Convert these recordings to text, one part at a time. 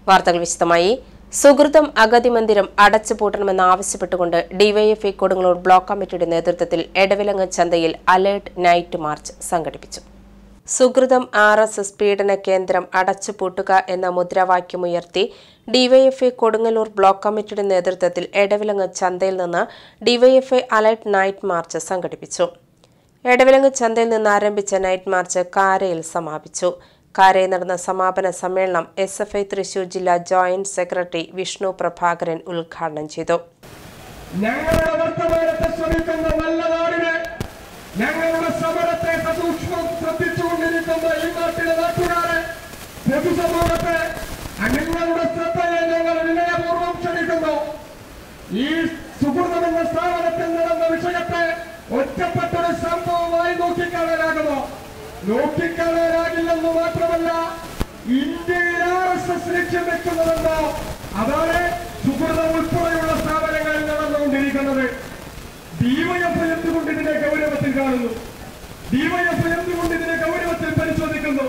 വാർത്തകൾ വിശദമായി സുഹൃതം അഗതി മന്ദിരം അടച്ചുപൂട്ടണമെന്ന് ആവശ്യപ്പെട്ടുകൊണ്ട് ഡിവൈഎഫ്ഐ കൊടുങ്ങല്ലൂർ ബ്ലോക്ക് കമ്മിറ്റിയുടെ നേതൃത്വത്തിൽ എടവിലങ്ങ് ചന്തയിൽ അലേർട്ട് നൈറ്റ് മാർച്ച് സംഘടിപ്പിച്ചു സുഹൃതം ആർ എസ് എസ് പീഡന കേന്ദ്രം അടച്ചുപൂട്ടുക എന്ന മുദ്രാവാക്യമുയർത്തി ഡിവൈഎഫ്ഐ കൊടുങ്ങല്ലൂർ ബ്ലോക്ക് കമ്മിറ്റിയുടെ നേതൃത്വത്തിൽ എടവിലങ്ങ് ചന്തയിൽ നിന്ന് ഡിവൈഎഫ്ഐ അലേർട്ട് നൈറ്റ് മാർച്ച് സംഘടിപ്പിച്ചു എടവിലങ്ങ് ചന്തയിൽ നിന്ന് ആരംഭിച്ച നൈറ്റ് മാർച്ച് കാരയിൽ സമാപിച്ചു കാരയിൽ നടന്ന സമാപന സമ്മേളനം എസ് എഫ് ഐ തൃശൂർ ജില്ലാ ജോയിന്റ് സെക്രട്ടറി വിഷ്ണു പ്രഭാകരൻ ഉദ്ഘാടനം ചെയ്തു ഞങ്ങളുടെ വർത്തമാനത്തെ ശ്രമിക്കുന്ന നല്ല നാടിനെ ഞങ്ങളുടെ സമരത്തെ സസൂക്ഷ്മം ശ്രദ്ധിച്ചുകൊണ്ടിരിക്കുന്ന ഈ നാട്ടിലെ നാട്ടുകാരെ പൊതുസമൂഹത്തെ നിങ്ങളുടെ ശ്രദ്ധയെ ഞങ്ങൾ വിനയപൂർവ്വം ക്ഷണിക്കുന്നു ഈ സുഹൃതം എന്ന സ്ഥാപനത്തിൽ നടന്ന വിഷയത്തെ ഒറ്റപ്പെട്ടൊരു സംഭവമായി നോക്കിക്കാണാനാകുമോ നോക്കിക്കാണാനാകില്ലെന്ന് മാത്രമല്ല ഇന്ത്യയിൽ ആർ എസ് എസ് ലക്ഷ്യം വെക്കുന്നതെന്നോ അതാണ് സുഹൃതം ഉൾപ്പെടെയുള്ള സ്ഥാപനങ്ങളിൽ നടന്നുകൊണ്ടിരിക്കുന്നത് ഡിവൈഎഫ് എന്തുകൊണ്ട് ഇതിനെ ഗൗരവത്തിൽ കാണുന്നു ഡിവൈഎഫ് എന്തുകൊണ്ട് ഇതിനെ ഗൗരവത്തിൽ പരിശോധിക്കുന്നു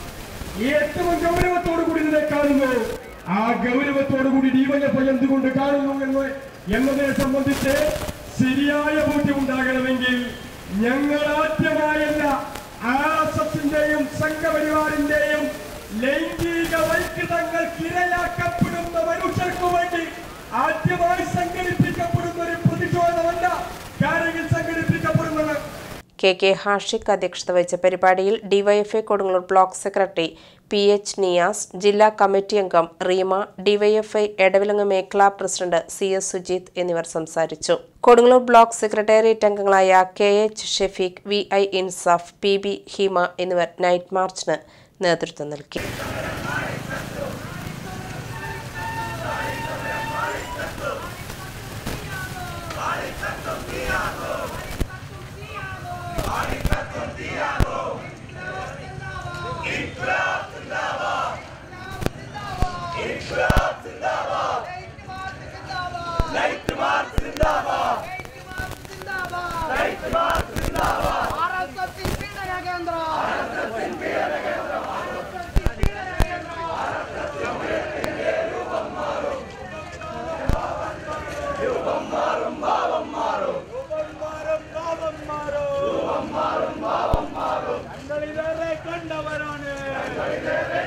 ഈ ഏറ്റവും ഗൗരവത്തോടു കൂടി ഇതിനെ കാണുന്നു ആ ഗൗരവത്തോടു കൂടി ഡിവൈഎഫ് എന്തുകൊണ്ട് കാണുന്നു എന്ന് എന്നതിനെ സംബന്ധിച്ച് ശരിയായ ബോധ്യം ഉണ്ടാകണമെങ്കിൽ ഞങ്ങൾ ആദ്യമായല്ല ആർ എസ് എസിന്റെയും സംഘപരിവാറിന്റെയും ലൈംഗിക വൈകൃതങ്ങൾക്ക് ഇരയാക്കപ്പെടുന്ന മനുഷ്യർക്കു വേണ്ടി ആദ്യമായി സംഘടിപ്പിക്കപ്പെടുന്ന ഒരു പ്രതിഷേധമല്ല കാര്യങ്ങൾ സംഘടിപ്പിക്കപ്പെടുന്നത് കെ കെ ഹാഷിഖ് അധ്യക്ഷത വഹിച്ച പരിപാടിയിൽ DYFI Kodungallur block secretary P H Niyas ജില്ലാ കമ്മിറ്റി അംഗം റീമ ഡിവൈഎഫ്ഐ എടവിലങ്ങ് മേഖലാ പ്രസിഡന്റ് സി എസ് സുജിത് എന്നിവർ സംസാരിച്ചു കൊടുങ്ങല്ലൂർ ബ്ലോക്ക് സെക്രട്ടേറിയറ്റ് അംഗങ്ങളായ K H Shefeeq V I Insaf P B Hima എന്നിവർ നൈറ്റ് മാർച്ചിന് നേതൃത്വം നൽകി ഞങ്ങളിലേറെ കണ്ടവരാണ്